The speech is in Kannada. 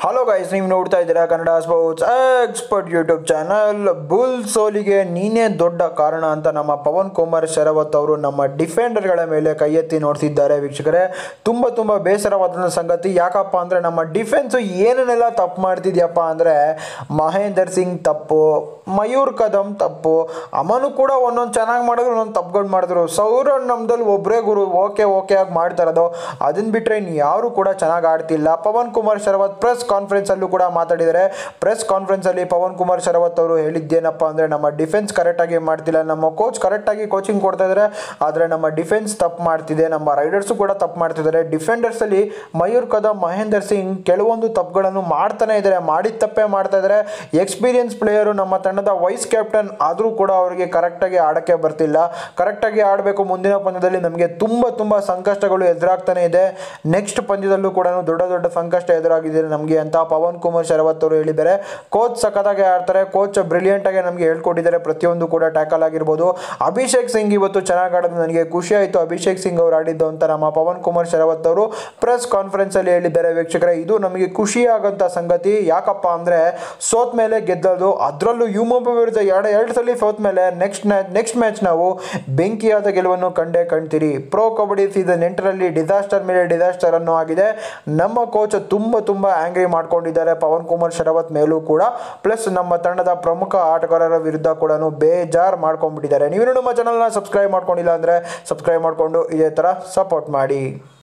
ಹಲೋ ಗೈಸ್ ನೀವು ನೋಡ್ತಾ ಇದ್ದೀರಾ Kannada sports expert YouTube channel bull ಸೋಲಿಗೆ ನೀನೇ ದೊಡ್ಡ ಕಾರಣ ಅಂತ ನಮ್ಮ ಪವನ್ ಕುಮಾರ್ ಶರವತ್ ಅವರು ನಮ್ಮ ಡಿಫೆಂಡರ್ಗಳ ಮೇಲೆ ಕೈ ಎತ್ತಿ ನೋಡ್ತಿದ್ದಾರೆ ವೀಕ್ಷಕರೇ ತುಂಬ ತುಂಬ ಬೇಸರವಾದ ಸಂಗತಿ ಯಾಕಪ್ಪ ಅಂದರೆ ನಮ್ಮ ಡಿಫೆನ್ಸು ಏನೇನೆಲ್ಲ ತಪ್ಪು ಮಾಡ್ತಿದ್ಯಪ್ಪ ಅಂದರೆ ಮಹೇಂದರ್ ಸಿಂಗ್ ತಪ್ಪು ಮಯೂರ್ ಕದಮ್ ತಪ್ಪು ಅಮನು ಕೂಡ ಒಂದೊಂದು ಚೆನ್ನಾಗಿ ಮಾಡಿದ್ರು ಒಂದೊಂದು ತಪ್ಪುಗಳು ಮಾಡಿದ್ರು ಸೌರವ್ ನಮ್ದಲ್ಲಿ ಒಬ್ಬರೇ ಗುರು ಓಕೆ ಓಕೆ ಆಗಿ ಮಾಡ್ತಾ ಇರೋದು ಅದನ್ನ ಬಿಟ್ಟರೆ ಇನ್ನು ಯಾರು ಕೂಡ ಚೆನ್ನಾಗಿ ಆಡ್ತಿಲ್ಲ ಪವನ್ ಕುಮಾರ್ ಶರವತ್ ಪ್ರೆಸ್ ಕಾನ್ಫರೆನ್ಸಲ್ಲೂ ಕೂಡ ಮಾತಾಡಿದ್ದಾರೆ ಪ್ರೆಸ್ ಕಾನ್ಫರೆನ್ಸಲ್ಲಿ ಪವನ್ ಕುಮಾರ್ ಶರವತ್ ಅವರು ಹೇಳಿದ್ದೇನಪ್ಪ ಅಂದರೆ ನಮ್ಮ ಡಿಫೆನ್ಸ್ ಕರೆಕ್ಟಾಗಿ ಮಾಡ್ತಿಲ್ಲ ನಮ್ಮ ಕೋಚ್ ಕರೆಕ್ಟಾಗಿ ಕೋಚಿಂಗ್ ಕೊಡ್ತಾ ಇದ್ದಾರೆ ಆದರೆ ನಮ್ಮ ಡಿಫೆನ್ಸ್ ತಪ್ಪು ಮಾಡ್ತಿದೆ ನಮ್ಮ ರೈಡರ್ಸು ಕೂಡ ತಪ್ಪು ಮಾಡ್ತಿದ್ದಾರೆ ಡಿಫೆಂಡರ್ಸಲ್ಲಿ ಮಯೂರ್ ಕದಮ್ ಮಹೇಂದರ್ ಸಿಂಗ್ ಕೆಲವೊಂದು ತಪ್ಪುಗಳನ್ನು ಮಾಡ್ತಾನೆ ಇದ್ದಾರೆ ಮಾಡಿದ ತಪ್ಪೇ ಮಾಡ್ತಾ ಇದ್ದಾರೆ ಎಕ್ಸ್ಪೀರಿಯನ್ಸ್ ಪ್ಲೇಯರು ನಮ್ಮ ತಂಡದ ವೈಸ್ ಕ್ಯಾಪ್ಟನ್ ಆದರೂ ಕೂಡ ಅವರಿಗೆ ಕರೆಕ್ಟಾಗಿ ಆಡೋಕ್ಕೆ ಬರ್ತಿಲ್ಲ ಕರೆಕ್ಟಾಗಿ ಆಡಬೇಕು ಮುಂದಿನ ಪಂದ್ಯದಲ್ಲಿ ನಮಗೆ ತುಂಬ ತುಂಬ ಸಂಕಷ್ಟಗಳು ಎದುರಾಗ್ತಾನೆ ಇದೆ ನೆಕ್ಸ್ಟ್ ಪಂದ್ಯದಲ್ಲೂ ಕೂಡ ದೊಡ್ಡ ದೊಡ್ಡ ಸಂಕಷ್ಟ ಎದುರಾಗಿದೆ ನಮಗೆ ಅಂತ ಪವನ್ ಕುಮಾರ್ ಶರವತ್ ಅವರು ಹೇಳಿದ್ದಾರೆ ಕೋಚ್ ಸಖತ್ತಾಗಿ ಆಡ್ತಾರೆ ಕೋಚ್ ಬ್ರಿಲಿಯಂಟಾಗಿ ನಮಗೆ ಹೇಳ್ಕೊಟ್ಟಿದ್ದಾರೆ ಪ್ರತಿಯೊಂದು ಕೂಡ ಟ್ಯಾಕಲ್ ಆಗಿರ್ಬೋದು ಅಭಿಷೇಕ್ ಸಿಂಗ್ ಇವತ್ತು ಚೆನ್ನಾಗಿ ಆಡೋದು ನನಗೆ ಖುಷಿ ಆಯಿತು ಅಭಿಷೇಕ್ ಸಿಂಗ್ ಅವರು ಆಡಿದ್ದು ಅಂತ ನಮ್ಮ ಪವನ್ ಕುಮಾರ್ ಶರವತ್ ಅವರು ಪ್ರೆಸ್ ಕಾನ್ಫರೆನ್ಸಲ್ಲಿ ಹೇಳಿದ್ದಾರೆ ವೀಕ್ಷಕರೇ ಇದು ನಮಗೆ ಖುಷಿಯಾಗಂಥ ಸಂಗತಿ ಯಾಕಪ್ಪ ಅಂದರೆ ಸೋತ್ ಮೇಲೆ ಗೆದ್ದದು ಅದರಲ್ಲೂ ಯುಮೊಬ ವಿರುದ್ಧ ಎರಡು ಎರಡು ಸಲ ಸೋತ್ ಮೇಲೆ ನೆಕ್ಸ್ಟ್ ನೆಕ್ಸ್ಟ್ ಮ್ಯಾಚ್ ನಾವು ಬೆಂಕಿಯಾದ ಗೆಲುವನ್ನು ಕಂಡೇ ಕಾಣ್ತೀರಿ ಪ್ರೋ ಕಬಡ್ಡಿ ಸೀಸನ್ ಎಂಟರಲ್ಲಿ ಡಿಸಾಸ್ಟರ್ ಮೇಲೆ ಡಿಸಾಸ್ಟರ್ ಅನ್ನೋ ಆಗಿದೆ ನಮ್ಮ ಕೋಚ್ ತುಂಬ ತುಂಬ ಆಂಗ್ರಿ ಮಾಡ್ಕೊಂಡಿದ್ದಾರೆ ಪವನ್ ಕುಮಾರ್ ಶರವತ್ ಮೇಲೂ ಕೂಡ ಪ್ಲಸ್ ನಮ್ಮ ತಂಡದ ಪ್ರಮುಖ ಆಟಗಾರರ ವಿರುದ್ಧ ಕೂಡ ಬೇಜಾರು ಮಾಡ್ಕೊಂಡ್ಬಿಟ್ಟಿದ್ದಾರೆ ನೀವು ನಮ್ಮ ಚಾನಲ್ನ ಸಬ್ಸ್ಕ್ರೈಬ್ ಮಾಡ್ಕೊಂಡಿಲ್ಲ ಅಂದರೆ ಸಬ್ಸ್ಕ್ರೈಬ್ ಮಾಡಿಕೊಂಡು ಇದೇ ಥರ ಸಪೋರ್ಟ್ ಮಾಡಿ